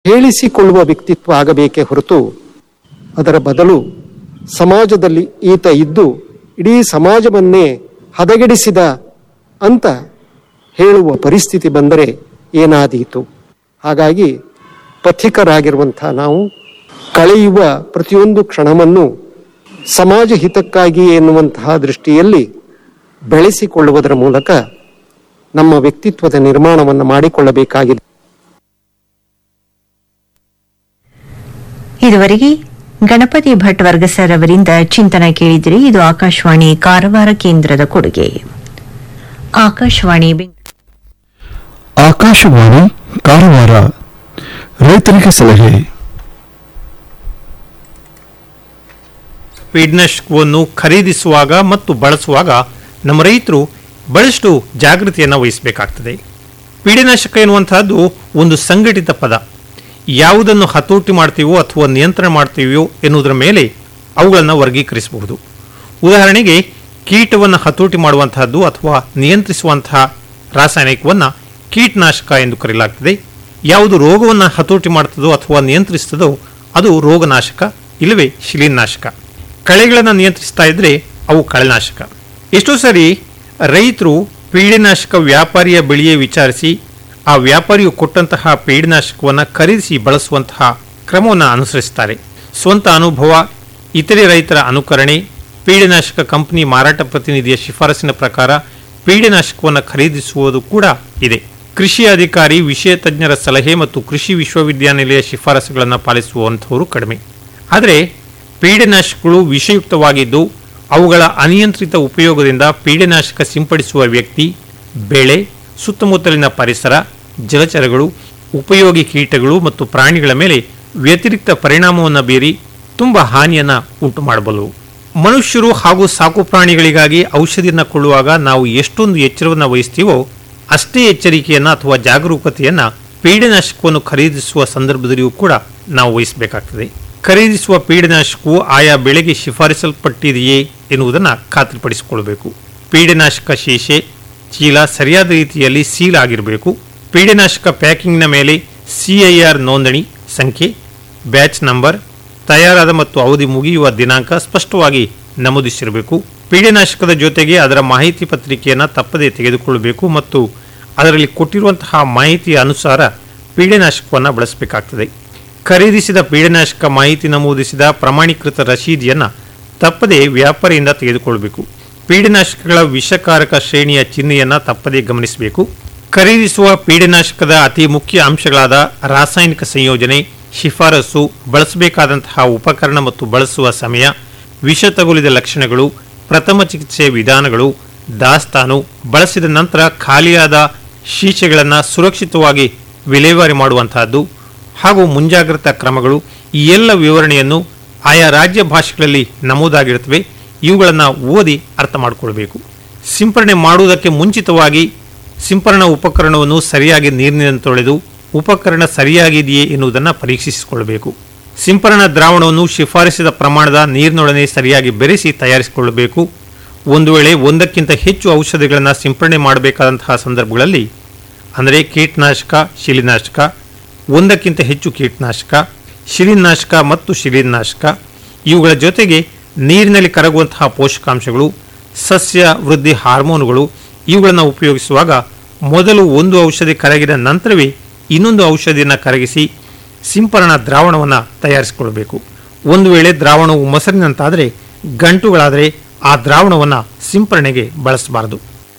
ಹೇಳಿಸಿಕೊಳ್ಳುವ ವ್ಯಕ್ತಿತ್ವ ಆಗಬೇಕೇ ಹೊರತು ಅದರ ಬದಲು ಸಮಾಜದಲ್ಲಿ ಈತ ಇದ್ದು ಇಡೀ ಸಮಾಜವನ್ನೇ ಹದಗೆಡಿಸಿದ ಅಂತ ಹೇಳುವ ಪರಿಸ್ಥಿತಿ ಬಂದರೆ ಏನಾದೀತು ಹಾಗಾಗಿ ಪಥಿಕರಾಗಿರುವಂಥ ನಾವು ಕಳೆಯುವ ಪ್ರತಿಯೊಂದು ಕ್ಷಣವನ್ನು ಸಮಾಜ ಹಿತಕ್ಕಾಗಿ ಎನ್ನುವಂತಹ ದೃಷ್ಟಿಯಲ್ಲಿ ಬೆಳೆಸಿಕೊಳ್ಳುವುದರ ಮೂಲಕ ನಮ್ಮ ವ್ಯಕ್ತಿತ್ವದ ನಿರ್ಮಾಣವನ್ನು ಮಾಡಿಕೊಳ್ಳಬೇಕಾಗಿದೆ ಇದುವರೆಗೆ ಗಣಪತಿ ಭಟ್ ವರ್ಗಸರ್ ಅವರಿಂದ ಚಿಂತನ ಕೇಳಿದಿರಿ ಇದು ಆಕಾಶವಾಣಿ ಕಾರವಾರ ಕೇಂದ್ರದ ಕೊಡುಗೆ ಆಕಾಶವಾಣಿ ಬೆಂಗಳೂರು ಆಕಾಶವಾಣಿ ಕಾರವಾರ ರೈತರಿಗೆ ಸಲಹೆ ಕೀಟನಾಶಕವನ್ನು ಖರೀದಿಸುವಾಗ ಮತ್ತು ಬಳಸುವಾಗ ನಮ್ಮ ರೈತರು ಬಹಳಷ್ಟು ಜಾಗೃತಿಯನ್ನು ವಹಿಸಬೇಕಾಗ್ತದೆ ಪೀಡನಾಶಕ ಎನ್ನುವಂತಹದ್ದು ಒಂದು ಸಂಘಟಿತ ಪದ ಯಾವುದನ್ನು ಹತೋಟಿ ಮಾಡ್ತೀವೋ ಅಥವಾ ನಿಯಂತ್ರಣ ಮಾಡ್ತೀವೋ ಎನ್ನುವುದರ ಮೇಲೆ ಅವುಗಳನ್ನು ವರ್ಗೀಕರಿಸಬಹುದು ಉದಾಹರಣೆಗೆ ಕೀಟವನ್ನು ಹತೋಟಿ ಮಾಡುವಂತಹದ್ದು ಅಥವಾ ನಿಯಂತ್ರಿಸುವಂತಹ ರಾಸಾಯನಿಕವನ್ನು ಕೀಟನಾಶಕ ಎಂದು ಕರೆಯಲಾಗ್ತದೆ ಯಾವುದು ರೋಗವನ್ನು ಹತೋಟಿ ಮಾಡ್ತದೋ ಅಥವಾ ನಿಯಂತ್ರಿಸ್ತದೋ ಅದು ರೋಗನಾಶಕ ಇಲ್ಲವೇ ಶಿಲೀನಾಶಕ ಕಳೆಗಳನ್ನು ನಿಯಂತ್ರಿಸ್ತಾ ಇದ್ರೆ ಅವು ಕಳೆನಾಶಕ ಎಷ್ಟೋ ಸರಿ ರೈತರು ಪೀಡಿನಾಶಕ ವ್ಯಾಪಾರಿಯ ಬಳಿಯೇ ವಿಚಾರಿಸಿ ಆ ವ್ಯಾಪಾರಿಯು ಕೊಟ್ಟಂತಹ ಪೀಡಿನಾಶಕವನ್ನು ಖರೀದಿಸಿ ಬಳಸುವಂತಹ ಕ್ರಮವನ್ನು ಅನುಸರಿಸುತ್ತಾರೆ ಸ್ವಂತ ಅನುಭವ ಇತರೆ ರೈತರ ಅನುಕರಣೆ ಪೀಡಿನಾಶಕ ಕಂಪನಿ ಮಾರಾಟ ಪ್ರತಿನಿಧಿಯ ಶಿಫಾರಸಿನ ಪ್ರಕಾರ ಪೀಡಿನಾಶಕವನ್ನು ಖರೀದಿಸುವುದು ಕೂಡ ಇದೆ ಕೃಷಿ ಅಧಿಕಾರಿ ವಿಷಯ ತಜ್ಞರ ಸಲಹೆ ಮತ್ತು ಕೃಷಿ ವಿಶ್ವವಿದ್ಯಾನಿಲಯ ಶಿಫಾರಸುಗಳನ್ನು ಪಾಲಿಸುವಂಥವರು ಕಡಿಮೆ ಆದರೆ ಪೀಡನಾಶಕಗಳು ವಿಷಯುಕ್ತವಾಗಿದ್ದು ಅವುಗಳ ಅನಿಯಂತ್ರಿತ ಉಪಯೋಗದಿಂದ ಪೀಡನಾಶಕ ಸಿಂಪಡಿಸುವ ವ್ಯಕ್ತಿ ಬೆಳೆ ಸುತ್ತಮುತ್ತಲಿನ ಪರಿಸರ ಜಲಚರಗಳು ಉಪಯೋಗಿ ಕೀಟಗಳು ಮತ್ತು ಪ್ರಾಣಿಗಳ ಮೇಲೆ ವ್ಯತಿರಿಕ್ತ ಪರಿಣಾಮವನ್ನು ಬೀರಿ ತುಂಬ ಹಾನಿಯನ್ನು ಉಂಟು ಮಾಡಬಲ್ಲವು ಮನುಷ್ಯರು ಹಾಗೂ ಸಾಕು ಪ್ರಾಣಿಗಳಿಗಾಗಿ ಔಷಧಿಯನ್ನು ಕೊಳ್ಳುವಾಗ ನಾವು ಎಷ್ಟೊಂದು ಎಚ್ಚರವನ್ನು ವಹಿಸ್ತೀವೋ ಅಷ್ಟೇ ಎಚ್ಚರಿಕೆಯನ್ನು ಅಥವಾ ಜಾಗರೂಕತೆಯನ್ನು ಪೀಡನಾಶಕವನ್ನು ಖರೀದಿಸುವ ಸಂದರ್ಭದಲ್ಲಿಯೂ ಕೂಡ ನಾವು ವಹಿಸಬೇಕಾಗ್ತದೆ ಖರೀದಿಸುವ ಪೀಡನಾಶಕವು ಆಯಾ ಬೆಳೆಗೆ ಶಿಫಾರಿಸಲ್ಪಟ್ಟಿದೆಯೇ ಎನ್ನುವುದನ್ನು ಖಾತ್ರಿಪಡಿಸಿಕೊಳ್ಳಬೇಕು ಪೀಡನಾಶಕ ಶೀಶೆ ಚೀಲ ಸರಿಯಾದ ರೀತಿಯಲ್ಲಿ ಸೀಲ್ ಆಗಿರಬೇಕು ಪೀಡನಾಶಕ ಪ್ಯಾಕಿಂಗ್ನ ಮೇಲೆ ಸಿಐಆರ್ ನೋಂದಣಿ ಸಂಖ್ಯೆ ಬ್ಯಾಚ್ ನಂಬರ್ ತಯಾರಾದ ಮತ್ತು ಅವಧಿ ಮುಗಿಯುವ ದಿನಾಂಕ ಸ್ಪಷ್ಟವಾಗಿ ನಮೂದಿಸಿರಬೇಕು ಪೀಡನಾಶಕದ ಜೊತೆಗೆ ಅದರ ಮಾಹಿತಿ ಪತ್ರಿಕೆಯನ್ನು ತಪ್ಪದೇ ತೆಗೆದುಕೊಳ್ಳಬೇಕು ಮತ್ತು ಅದರಲ್ಲಿ ಕೊಟ್ಟಿರುವಂತಹ ಮಾಹಿತಿಯ ಅನುಸಾರ ಪೀಡನಾಶಕವನ್ನು ಬಳಸಬೇಕಾಗ್ತದೆ ಖರೀದಿಸಿದ ಪೀಡನಾಶಕ ಮಾಹಿತಿ ನಮೂದಿಸಿದ ಪ್ರಮಾಣೀಕೃತ ರಶೀದಿಯನ್ನು ತಪ್ಪದೇ ವ್ಯಾಪಾರಿಯಿಂದ ತೆಗೆದುಕೊಳ್ಳಬೇಕು ಪೀಡನಾಶಕಗಳ ವಿಷಕಾರಕ ಶ್ರೇಣಿಯ ಚಿಹ್ನೆಯನ್ನು ತಪ್ಪದೇ ಗಮನಿಸಬೇಕು ಖರೀದಿಸುವ ಪೀಡನಾಶಕದ ಅತಿ ಮುಖ್ಯ ಅಂಶಗಳಾದ ರಾಸಾಯನಿಕ ಸಂಯೋಜನೆ ಶಿಫಾರಸು ಬಳಸಬೇಕಾದಂತಹ ಉಪಕರಣ ಮತ್ತು ಬಳಸುವ ಸಮಯ ವಿಷ ತಗುಲಿದ ಲಕ್ಷಣಗಳು ಪ್ರಥಮ ಚಿಕಿತ್ಸೆಯ ವಿಧಾನಗಳು ದಾಸ್ತಾನು ಬಳಸಿದ ನಂತರ ಖಾಲಿಯಾದ ಶೀಶೆಗಳನ್ನು ಸುರಕ್ಷಿತವಾಗಿ ವಿಲೇವಾರಿ ಮಾಡುವಂತಹದ್ದು ಹಾಗೂ ಮುಂಜಾಗ್ರತಾ ಕ್ರಮಗಳು ಈ ಎಲ್ಲ ವಿವರಣೆಯನ್ನು ಆಯಾ ರಾಜ್ಯ ಭಾಷೆಗಳಲ್ಲಿ ನಮೂದಾಗಿರುತ್ತವೆ ಇವುಗಳನ್ನು ಓದಿ ಅರ್ಥ ಮಾಡಿಕೊಳ್ಬೇಕು ಸಿಂಪರಣೆ ಮಾಡುವುದಕ್ಕೆ ಮುಂಚಿತವಾಗಿ ಸಿಂಪರಣಾ ಉಪಕರಣವನ್ನು ಸರಿಯಾಗಿ ನೀರಿನಿಂದ ತೊಳೆದು ಉಪಕರಣ ಸರಿಯಾಗಿದೆಯೇ ಎನ್ನುವುದನ್ನು ಪರೀಕ್ಷಿಸಿಕೊಳ್ಳಬೇಕು ಸಿಂಪರಣಾ ದ್ರಾವಣವನ್ನು ಶಿಫಾರಸಿದ ಪ್ರಮಾಣದ ನೀರಿನೊಡನೆ ಸರಿಯಾಗಿ ಬೆರೆಸಿ ತಯಾರಿಸಿಕೊಳ್ಳಬೇಕು ಒಂದು ವೇಳೆ ಒಂದಕ್ಕಿಂತ ಹೆಚ್ಚು ಔಷಧಿಗಳನ್ನು ಸಿಂಪರಣೆ ಮಾಡಬೇಕಾದಂತಹ ಸಂದರ್ಭಗಳಲ್ಲಿ ಅಂದರೆ ಕೀಟನಾಶಕ ಶಿಲಿನಾಶಕ ಒಂದಕ್ಕಿಂತ ಹೆಚ್ಚು ಕೀಟನಾಶಕ ಶಿಲೀನಾಶಕ ಮತ್ತು ಶಿಲೀನಾಶಕ ಇವುಗಳ ಜೊತೆಗೆ ನೀರಿನಲ್ಲಿ ಕರಗುವಂತಹ ಪೋಷಕಾಂಶಗಳು ಸಸ್ಯ ವೃದ್ಧಿ ಹಾರ್ಮೋನುಗಳು ಇವುಗಳನ್ನು ಉಪಯೋಗಿಸುವಾಗ ಮೊದಲು ಒಂದು ಔಷಧಿ ಕರಗಿದ ನಂತರವೇ ಇನ್ನೊಂದು ಔಷಧಿಯನ್ನು ಕರಗಿಸಿ ಸಿಂಪರಣಾ ದ್ರಾವಣವನ್ನು ತಯಾರಿಸಿಕೊಳ್ಳಬೇಕು ಒಂದು ವೇಳೆ ದ್ರಾವಣವು ಮೊಸರಿನಂತಾದರೆ ಗಂಟುಗಳಾದರೆ ಆ ದ್ರಾವಣವನ್ನು ಸಿಂಪರಣೆಗೆ ಬಳಸಬಾರದು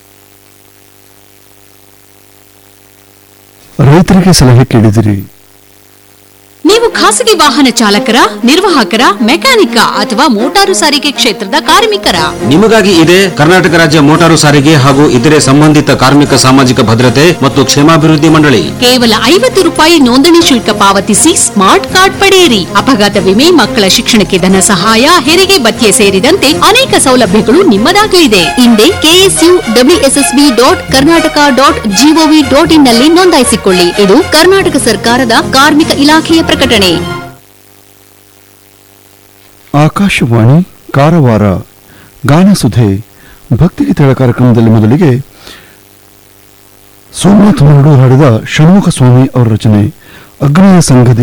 ರೈತರಿಗೆ ಸಲಹೆ ಕೇಳಿದಿರಿ ನೀವು ಖಾಸಗಿ ವಾಹನ ಚಾಲಕರ ನಿರ್ವಾಹಕರ ಮೆಕ್ಯಾನಿಕ ಅಥವಾ ಮೋಟಾರು ಸಾರಿಗೆ ಕ್ಷೇತ್ರದ ಕಾರ್ಮಿಕರ ನಿಮಗಾಗಿ ಇದೆ ಕರ್ನಾಟಕ ರಾಜ್ಯ ಮೋಟಾರು ಸಾರಿಗೆ ಹಾಗೂ ಇತರೆ ಸಂಬಂಧಿತ ಕಾರ್ಮಿಕ ಸಾಮಾಜಿಕ ಭದ್ರತೆ ಮತ್ತು ಕ್ಷೇಮಾಭಿವೃದ್ಧಿ ಮಂಡಳಿ ಕೇವಲ ಐವತ್ತು ರೂಪಾಯಿ ನೋಂದಣಿ ಶುಲ್ಕ ಪಾವತಿಸಿ ಸ್ಮಾರ್ಟ್ ಕಾರ್ಡ್ ಪಡೆಯಿರಿ ಅಪಘಾತ ವಿಮೆ ಮಕ್ಕಳ ಶಿಕ್ಷಣಕ್ಕೆ ಧನ ಸಹಾಯ ಹೆರಿಗೆ ಭತ್ಯೆ ಸೇರಿದಂತೆ ಅನೇಕ ಸೌಲಭ್ಯಗಳು ನಿಮ್ಮದಾಗಲಿದೆ ಹಿಂದೆ KSU WSSB dot Karnataka dot GOV dot in ನಲ್ಲಿ ನೋಂದಾಯಿಸಿಕೊಳ್ಳಿ ಇದು ಕರ್ನಾಟಕ ಸರ್ಕಾರದ ಕಾರ್ಮಿಕ ಇಲಾಖೆಯ ಪ್ರಕಟಣೆ ಆಕಾಶವಾಣಿ ಕಾರವಾರ ಗಾನಸುಧೆ ಭಕ್ತಿಗೀತೆಗಳ ಕಾರ್ಯಕ್ರಮದಲ್ಲಿ ಮೊದಲಿಗೆ ಸೋಮನಾಥ್ ಮರಡು ಹಾಡಿದ ಷಣ್ಮುಖ ಸ್ವಾಮಿ ಅವರ ರಚನೆ ಅಗ್ರಯ ಸಂಘದ